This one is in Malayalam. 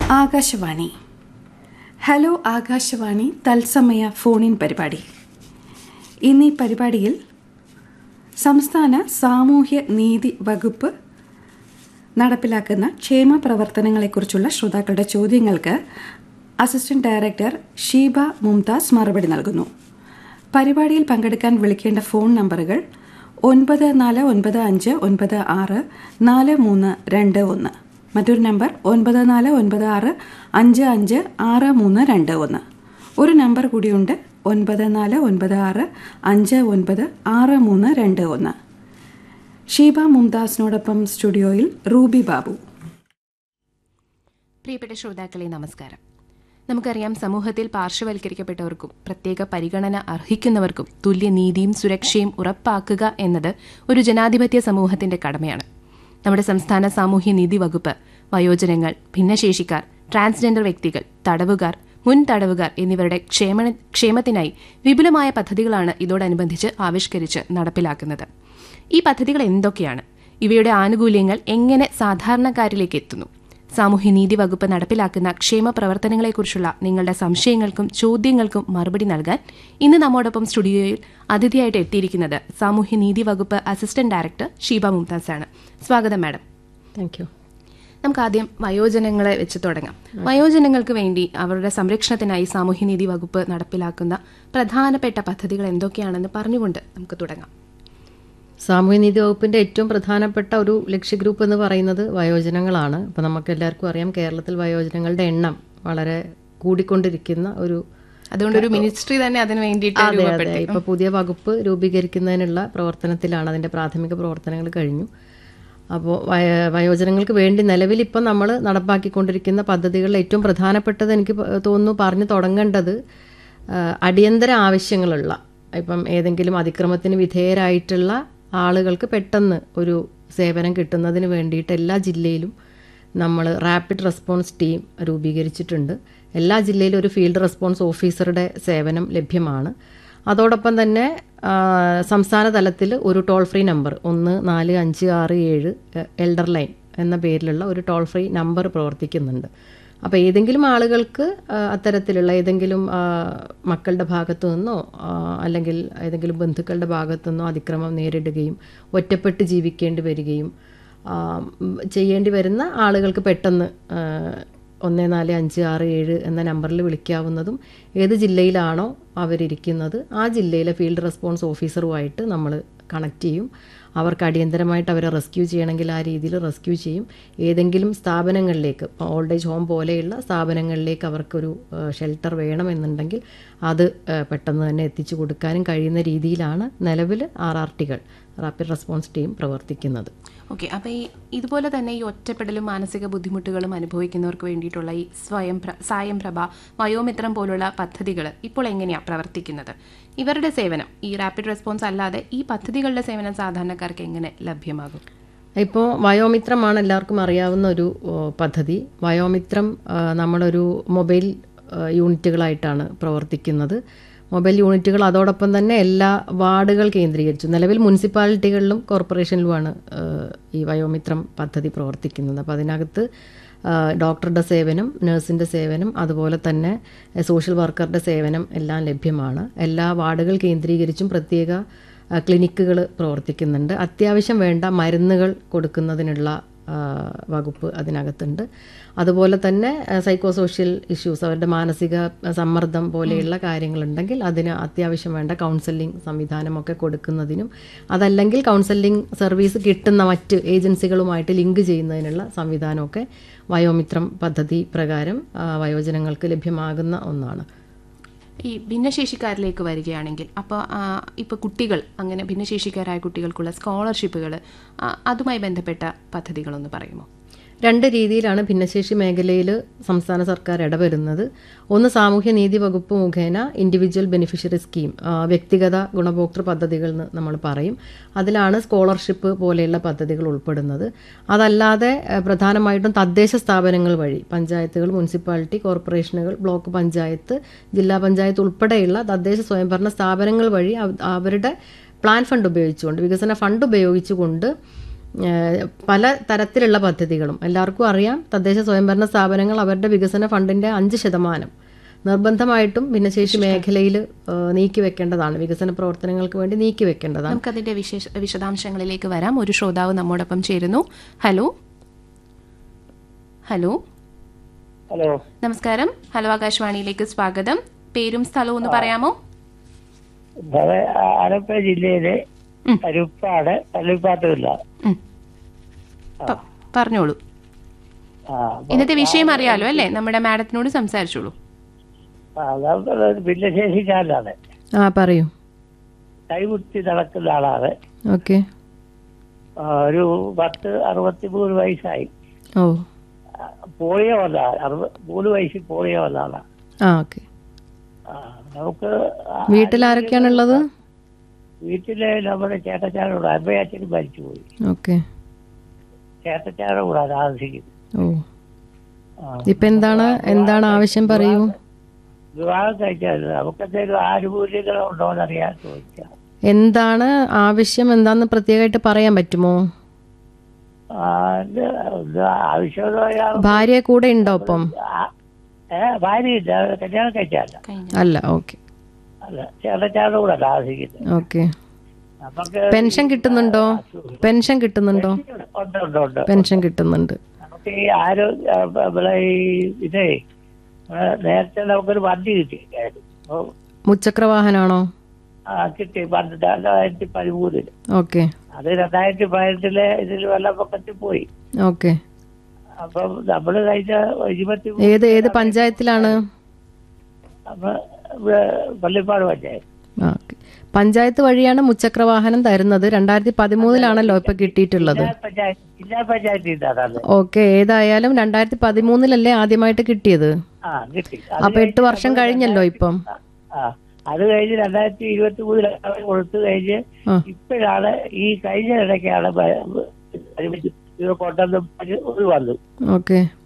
ആകാശവാണി ഹലോ ആകാശവാണി തത്സമയ ഫോണിൻ പരിപാടി ഇന്ന് ഈ പരിപാടിയിൽ സംസ്ഥാന സാമൂഹ്യ നീതി വകുപ്പ് നടപ്പിലാക്കുന്ന ക്ഷേമ പ്രവർത്തനങ്ങളെക്കുറിച്ചുള്ള ശ്രോതാക്കളുടെ ചോദ്യങ്ങൾക്ക് അസിസ്റ്റന്റ് ഡയറക്ടർ ഷീബ മുംതാസ് മറുപടി നൽകുന്നു പരിപാടിയിൽ പങ്കെടുക്കാൻ വിളിക്കേണ്ട ഫോൺ നമ്പറുകൾ ഒൻപത് നാല് ഒൻപത് അഞ്ച് ഒൻപത് ആറ് നാല് മൂന്ന് രണ്ട് ഒന്ന് മറ്റൊരു നമ്പർ ഒൻപത് നാല് ഒൻപത് ആറ് അഞ്ച് അഞ്ച് ആറ് മൂന്ന് രണ്ട് ഒന്ന് ഒരു നമ്പർ കൂടിയുണ്ട് ഒൻപത് നാല് ഒൻപത് ആറ് അഞ്ച് ഒൻപത് ആറ് മൂന്ന് രണ്ട് ഒന്ന് ഷീബ മുംതാസിനോടൊപ്പം സ്റ്റുഡിയോയിൽ റൂബി ബാബു പ്രിയപ്പെട്ട ശ്രോതാക്കളെ നമസ്കാരം നമുക്കറിയാം സമൂഹത്തിൽ പാർശ്വവൽക്കരിക്കപ്പെട്ടവർക്കും പ്രത്യേക പരിഗണന അർഹിക്കുന്നവർക്കും തുല്യനീതിയും സുരക്ഷയും ഉറപ്പാക്കുക എന്നത് ഒരു ജനാധിപത്യ സമൂഹത്തിന്റെ കടമയാണ് നമ്മുടെ സംസ്ഥാന സാമൂഹ്യ നീതി വകുപ്പ് വയോജനങ്ങൾ ഭിന്നശേഷിക്കാർ ട്രാൻസ്ജെൻഡർ വ്യക്തികൾ തടവുകാർ മുൻ തടവുകാർ എന്നിവരുടെ ക്ഷേമ ക്ഷേമത്തിനായി വിപുലമായ പദ്ധതികളാണ് ഇതോടനുബന്ധിച്ച് ആവിഷ്കരിച്ച് നടപ്പിലാക്കുന്നത് ഈ പദ്ധതികൾ എന്തൊക്കെയാണ് ഇവയുടെ ആനുകൂല്യങ്ങൾ എങ്ങനെ സാധാരണക്കാരിലേക്ക് എത്തുന്നു സാമൂഹ്യനീതി വകുപ്പ് നടപ്പിലാക്കുന്ന ക്ഷേമ പ്രവർത്തനങ്ങളെക്കുറിച്ചുള്ള നിങ്ങളുടെ സംശയങ്ങൾക്കും ചോദ്യങ്ങൾക്കും മറുപടി നൽകാൻ ഇന്ന് നമ്മോടൊപ്പം സ്റ്റുഡിയോയിൽ അതിഥിയായിട്ട് എത്തിയിരിക്കുന്നത് സാമൂഹ്യനീതി വകുപ്പ് അസിസ്റ്റന്റ് ഡയറക്ടർ ഷീബ മുംതാസ് ആണ് സ്വാഗതം മാഡം താങ്ക് യു നമുക്ക് ആദ്യം വയോജനങ്ങളെ വെച്ച് തുടങ്ങാം വയോജനങ്ങൾക്ക് വേണ്ടി അവരുടെ സംരക്ഷണത്തിനായി സാമൂഹ്യനീതി വകുപ്പ് നടപ്പിലാക്കുന്ന പ്രധാനപ്പെട്ട പദ്ധതികൾ എന്തൊക്കെയാണെന്ന് പറഞ്ഞുകൊണ്ട് നമുക്ക് തുടങ്ങാം സാമൂഹ്യനീതി വകുപ്പിന്റെ ഏറ്റവും പ്രധാനപ്പെട്ട ഒരു ലക്ഷ്യ ഗ്രൂപ്പ് എന്ന് പറയുന്നത് വയോജനങ്ങളാണ് ഇപ്പം നമുക്ക് എല്ലാവർക്കും അറിയാം കേരളത്തിൽ വയോജനങ്ങളുടെ എണ്ണം വളരെ കൂടിക്കൊണ്ടിരിക്കുന്ന ഒരു അതുകൊണ്ട് ഒരു മിനിസ്ട്രി തന്നെ അതിന് വേണ്ടിയിട്ട് അതെ അതെ ഇപ്പൊ പുതിയ വകുപ്പ് രൂപീകരിക്കുന്നതിനുള്ള പ്രവർത്തനത്തിലാണ് അതിന്റെ പ്രാഥമിക പ്രവർത്തനങ്ങൾ കഴിഞ്ഞു അപ്പോൾ വയോജനങ്ങൾക്ക് വേണ്ടി നിലവിൽ ഇപ്പം നമ്മൾ നടപ്പാക്കിക്കൊണ്ടിരിക്കുന്ന പദ്ധതികളിൽ ഏറ്റവും പ്രധാനപ്പെട്ടത് എനിക്ക് പ- തോന്നുന്നു പറഞ്ഞു തുടങ്ങേണ്ടത് ആ, അടിയന്തര ആവശ്യങ്ങളുള്ള ഇപ്പം ഏതെങ്കിലും അതിക്രമത്തിന് വിധേയരായിട്ടുള്ള ആളുകൾക്ക് പെട്ടെന്ന് ഒരു സേവനം കിട്ടുന്നതിന് വേണ്ടിയിട്ട് എല്ലാ ജില്ലയിലും നമ്മൾ റാപ്പിഡ് റെസ്പോൺസ് ടീം രൂപീകരിച്ചിട്ടുണ്ട് എല്ലാ ജില്ലയിലും ഒരു ഫീൽഡ് റെസ്പോൺസ് ഓഫീസറുടെ സേവനം ലഭ്യമാണ് അതോടൊപ്പം തന്നെ ആ, സംസ്ഥാന തലത്തിൽ ഒരു ടോൾ ഫ്രീ നമ്പർ ഒന്ന് നാല് അഞ്ച് ആറ് ഏഴ് എൽഡർ ലൈൻ എന്ന പേരിലുള്ള ഒരു ടോൾ ഫ്രീ നമ്പർ പ്രവർത്തിക്കുന്നുണ്ട് അപ്പോൾ ഏതെങ്കിലും ആളുകൾക്ക് ആ, അത്തരത്തിലുള്ള ഏതെങ്കിലും ആ, മക്കളുടെ ഭാഗത്തു നിന്നോ ആ, അല്ലെങ്കിൽ ഏതെങ്കിലും ബന്ധുക്കളുടെ ഭാഗത്തു നിന്നോ അതിക്രമം നേരിടുകയും ഒറ്റപ്പെട്ട് ജീവിക്കേണ്ടി വരികയും ആ, ഉം, ചെയ്യേണ്ടി വരുന്ന ആളുകൾക്ക് പെട്ടെന്ന് ആ, ഒന്ന് നാല് അഞ്ച് ആറ് ഏഴ് എന്ന നമ്പറിൽ വിളിക്കാവുന്നതും ഏത് ജില്ലയിലാണോ അവരിയ്ക്കുന്നത് ആ ജില്ലയിലെ ഫീൽഡ് റെസ്പോൺസ് ഓഫീസറുമായിട്ട് നമ്മൾ കണക്ട് ചെയ്യും അവർക്ക് അടിയന്തരമായിട്ട് അവരെ റെസ്ക്യൂ ചെയ്യണമെങ്കിൽ ആ രീതിയിൽ റെസ്ക്യൂ ചെയ്യും ഏതെങ്കിലും സ്ഥാപനങ്ങളിലേക്ക് ഓൾഡ് ഏജ് ഹോം പോലെയുള്ള സ്ഥാപനങ്ങളിലേക്ക് അവർക്കൊരു ഷെൽട്ടർ വേണമെന്നുണ്ടെങ്കിൽ അത് ആ, പെട്ടെന്ന് തന്നെ എത്തിച്ചു കൊടുക്കാനും കഴിയുന്ന രീതിയിലാണ് നിലവിൽ ആർ ആർ ടികൾ റാപ്പിഡ് റെസ്പോൺസ് ടീം പ്രവർത്തിക്കുന്നത് ഓക്കെ അപ്പോൾ ഈ ഇതുപോലെ തന്നെ ഈ ഒറ്റപ്പെടലും മാനസിക ബുദ്ധിമുട്ടുകളും അനുഭവിക്കുന്നവർക്ക് വേണ്ടിയിട്ടുള്ള ഈ സ്വയം പ്ര സായം പ്രഭ വയോമിത്രം പോലുള്ള പദ്ധതികൾ ഇപ്പോൾ എങ്ങനെയാണ് പ്രവർത്തിക്കുന്നത് ഇവരുടെ സേവനം ഈ റാപ്പിഡ് റെസ്പോൺസ് അല്ലാതെ ഈ പദ്ധതികളുടെ സേവനം സാധാരണക്കാർക്ക് എങ്ങനെ ലഭ്യമാകും ഇപ്പോൾ വയോമിത്രമാണ് എല്ലാവർക്കും അറിയാവുന്ന ഒരു ഓ, പദ്ധതി വയോമിത്രം ആ, നമ്മളൊരു മൊബൈൽ ആ, യൂണിറ്റുകളായിട്ടാണ് പ്രവർത്തിക്കുന്നത് മൊബൈൽ യൂണിറ്റുകൾ അതോടൊപ്പം തന്നെ എല്ലാ വാർഡുകൾ കേന്ദ്രീകരിച്ചു നിലവിൽ മുനിസിപ്പാലിറ്റികളിലും കോർപ്പറേഷനിലുമാണ് ആ, ഈ വയോമിത്രം പദ്ധതി പ്രവർത്തിക്കുന്നത് അപ്പോൾ അതിനകത്ത് ആ, ഡോക്ടറുടെ സേവനം നഴ്സിൻ്റെ സേവനം അതുപോലെ തന്നെ എ, സോഷ്യൽ വർക്കറുടെ സേവനം എല്ലാം ലഭ്യമാണ് എല്ലാ വാർഡുകൾ കേന്ദ്രീകരിച്ചും പ്രത്യേക ക്ലിനിക്കുകൾ പ്രവർത്തിക്കുന്നുണ്ട് അത്യാവശ്യം വേണ്ട മരുന്നുകൾ കൊടുക്കുന്നതിനുള്ള ആ, വകുപ്പ് അതിനകത്തുണ്ട് അതുപോലെ തന്നെ സൈക്കോ സോഷ്യൽ ഇഷ്യൂസ് അവരുടെ മാനസിക സമ്മർദ്ദം പോലെയുള്ള കാര്യങ്ങളുണ്ടെങ്കിൽ അതിന് അത്യാവശ്യം വേണ്ട കൗൺസിലിംഗ് സംവിധാനമൊക്കെ കൊടുക്കുന്നതിനും അതല്ലെങ്കിൽ കൗൺസിലിംഗ് സർവീസ് കിട്ടുന്ന മറ്റ് ഏജൻസികളുമായിട്ട് ലിങ്ക് ചെയ്യുന്നതിനുള്ള സംവിധാനമൊക്കെ വയോമിത്രം പദ്ധതി പ്രകാരം ആ, വയോജനങ്ങൾക്ക് ലഭ്യമാകുന്ന ഒന്നാണ് ഈ ഭിന്നശേഷിക്കാരിലേക്ക് വരികയാണെങ്കിൽ അപ്പോൾ ഇപ്പോൾ കുട്ടികൾ അങ്ങനെ ഭിന്നശേഷിക്കാരായ കുട്ടികൾക്കുള്ള സ്കോളർഷിപ്പുകൾ അതുമായി ബന്ധപ്പെട്ട പദ്ധതികളൊന്ന് പറയുമോ രണ്ട് രീതിയിലാണ് ഭിന്നശേഷി മേഖലയിൽ സംസ്ഥാന സർക്കാർ ഇടപെടുന്നത് ഒന്ന് സാമൂഹ്യ നീതി വകുപ്പ് മുഖേന ഇൻഡിവിജ്വൽ ബെനിഫിഷ്യറി സ്കീം ആ, വ്യക്തിഗത ഗുണഭോക്തൃ പദ്ധതികൾ എന്ന് നമ്മൾ പറയും അതിലാണ് സ്കോളർഷിപ്പ് പോലെയുള്ള പദ്ധതികൾ ഉൾപ്പെടുന്നത് അതല്ലാതെ ആ, പ്രധാനമായിട്ടും തദ്ദേശ സ്ഥാപനങ്ങൾ വഴി പഞ്ചായത്തുകൾ മുനിസിപ്പാലിറ്റി കോർപ്പറേഷനുകൾ ബ്ലോക്ക് പഞ്ചായത്ത് ജില്ലാ പഞ്ചായത്ത് ഉൾപ്പെടെയുള്ള തദ്ദേശ സ്വയംഭരണ സ്ഥാപനങ്ങൾ വഴി അവ- അവരുടെ പ്ലാൻ ഫണ്ട് ഉപയോഗിച്ചുകൊണ്ട് വികസന ഫണ്ട് ഉപയോഗിച്ചുകൊണ്ട് ഏഹ്, പല തരത്തിലുള്ള പദ്ധതികളും എല്ലാവർക്കും അറിയാം തദ്ദേശ സ്വയംഭരണ സ്ഥാപനങ്ങൾ അവരുടെ വികസന ഫണ്ടിന്റെ അഞ്ച് ശതമാനം നിർബന്ധമായിട്ടും ഭിന്നശേഷി മേഖലയിൽ നീക്കി വെക്കേണ്ടതാണ് വികസന പ്രവർത്തനങ്ങൾക്ക് വേണ്ടി നീക്കി വെക്കേണ്ടതാണ് നമുക്കതിന്റെ വിശേഷ വിശദാംശങ്ങളിലേക്ക് വരാം ഒരു ശ്രോതാവ് നമ്മോടൊപ്പം ചേരുന്നു ഹലോ ഹലോ ഹലോ നമസ്കാരം ഹലോ ആകാശവാണിയിലേക്ക് സ്വാഗതം പേരും സ്ഥലവും ഒന്ന് പറയാമോ അത് ആലപ്പുഴ ജില്ലയിലെ ഉം. കരുപ്പാട് പള്ളിപ്പാട്ടുമില്ല ഉം. പ- പറഞ്ഞോളൂ ആ അപ്പൊ ഇന്നത്തെ വിഷയം അറിയാലോ അല്ലേ നമ്മുടെ മാഡത്തിനോട് സംസാരിച്ചോളൂ ആ, അതൊക്കെ ഭിന്നശേഷിക്കാരനാണ് ആ പറയൂ കൈകുത്തി നടക്കുന്ന ആളാണ് ഓക്കെ ആ, ഒരു പത്ത് അറുപത്തിമൂന്ന് വയസ്സായി ഓ ആ, പോളിയോ വന്ന അറുപ മൂന്ന് വയസ്സിൽ പോളിയോ വന്നതാണ് ആ ഓക്കെ ആ, നമുക്ക് ആ, വീട്ടിൽ ആരൊക്കെയാണുള്ളത് വീട്ടിലെ നമ്മുടെ ചേട്ടച്ചാരുടെ കൂടെ അമ്മയച്ഛനും മരിച്ചുപോയി ഓക്കെ ചേട്ടച്ചാരുടെ കൂടെ താമസിക്കുന്നത് ഓ ആ. ഇപ്പൊ എന്താണ് എന്താണ് ആവശ്യം പറയൂ വിവാഹം കഴിച്ചാൽ നമുക്ക് എന്തെങ്കിലും ആനുകൂല്യങ്ങളോ ഉണ്ടോ എന്നറിയാൻ ചോദിക്കാം എന്താണ് ആവശ്യം എന്താന്ന് പ്രത്യേകമായിട്ട് പറയാൻ പറ്റുമോ ആ, ഇത് ഇത് ആവശ്യമെന്ന് പറയാൻ ഭാര്യ കൂടെ ഉണ്ടോ ഇപ്പം ആ- ഏ ഭാര്യയില്ല കല്യാണം കഴിച്ചല്ല കഴിഞ്ഞ അല്ല ഓക്കെ അല്ല ചേട്ടച്ചാരുടെ കൂടെ താമസിക്കുന്നത് ഓക്കെ നമുക്ക് പെൻഷൻ കിട്ടുന്നുണ്ടോ പെൻഷൻ കിട്ടുന്നുണ്ടോ ഉണ്ട് ഉണ്ട് ഉണ്ട് പെൻഷൻ കിട്ടുന്നുണ്ട് നമുക്ക് ഈ ആരോഗ്യ നമ്മളെ ഈ ഇതേ നമ്മളെ നേരത്തെ നമുക്കൊരു വണ്ടി കിട്ടിയായിരുന്നു അപ്പൊ മുച്ചക്ര വാഹനാണോ ആ കിട്ടി പണ്ട് രണ്ടായിരത്തി പതിമൂന്നില് ഓക്കെ അത് രണ്ടായിരത്തി പതിനെട്ടിലെ ഇതിൽ വെള്ളപ്പൊക്കത്തിൽ പോയി ഓക്കെ അപ്പം നമ്മള് കഴിഞ്ഞ ഇരുപത്തി ഏത് ഏത് പഞ്ചായത്തിലാണ് അപ്പൊ ഇവിടെ പള്ളിപ്പാട് പഞ്ചായത്ത് ആ, ഓക്കെ. പഞ്ചായത്ത് വഴിയാണ് മുച്ചക്ര വാഹനം തരുന്നത് രണ്ടായിരത്തി പതിമൂന്നിലാണല്ലോ ഇപ്പൊ കിട്ടിയിട്ടുള്ളത് ജില്ലാ പഞ്ചായത്ത് ജില്ലാ പഞ്ചായത്തിൽ നിന്നാണ് ഓക്കെ ഏതായാലും രണ്ടായിരത്തി പതിമൂന്നിലല്ലേ ആദ്യമായിട്ട് കിട്ടിയത് ആ കിട്ടി അപ്പൊ എട്ട് വർഷം കഴിഞ്ഞല്ലോ ഇപ്പം ആ അത് കഴിഞ്ഞ് രണ്ടായിരത്തി ഇരുപത്തി മൂന്നിലാണ് കൊടുത്തു കഴിഞ്ഞ് ആ. ഇപ്പോഴാണ് ഈ കഴിഞ്ഞ ഇടയ്ക്കാണ് ബ- ബ- ഇത് കൊണ്ടുവന്ന് ഒരു വന്നു ഓക്കെ